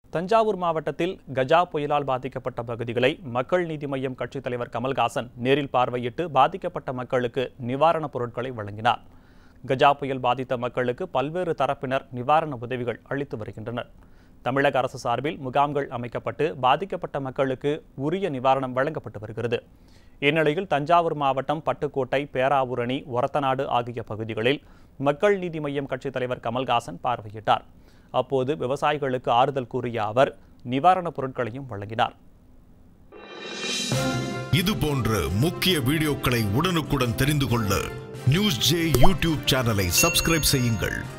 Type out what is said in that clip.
தஞ்சாவூர் மாவட்டத்தில் கஜா புயலால் பாதிக்கப்பட்ட பகுதிகளை மக்கள் நீதி மய்யம் கட்சித் தலைவர் கமல்ஹாசன் நேரில் பார்வையிட்டு பாதிக்கப்பட்ட மக்களுக்கு நிவாரணப் பொருட்களை வழங்கினார் கஜா புயல் பாதித்த மக்களுக்கு பல்வேறு தரப்பினர் நிவாரண உதவிகள் அளித்து வருகின்றனர் தமிழக அரசு சார்பில் முகாம்கள் அமைக்கப்பட்டு பாதிக்கப்பட்ட மக்களுக்கு உரிய நிவாரணம் வழங்கப்பட்டு வருகிறது இந்நிலையில் தஞ்சாவூர் மாவட்டம் பட்டுக்கோட்டை பேராவூரணி ஒரத்தநாடு ஆகிய பகுதிகளில் மக்கள் நீதி மய்யம் கட்சித் தலைவர் கமல்ஹாசன் பார்வையிட்டார் அப்போது விவசாயிகளுக்கு ஆறுதல் கூறிய அவர் நிவாரணப் பொருட்களையும் வழங்கினார் இது போன்ற முக்கிய வீடியோக்களை உடனுக்குடன் தெரிந்து கொள்ள நியூஸ் ஜே யூடியூப் சேனலை சப்ஸ்கிரைப் செய்யுங்கள்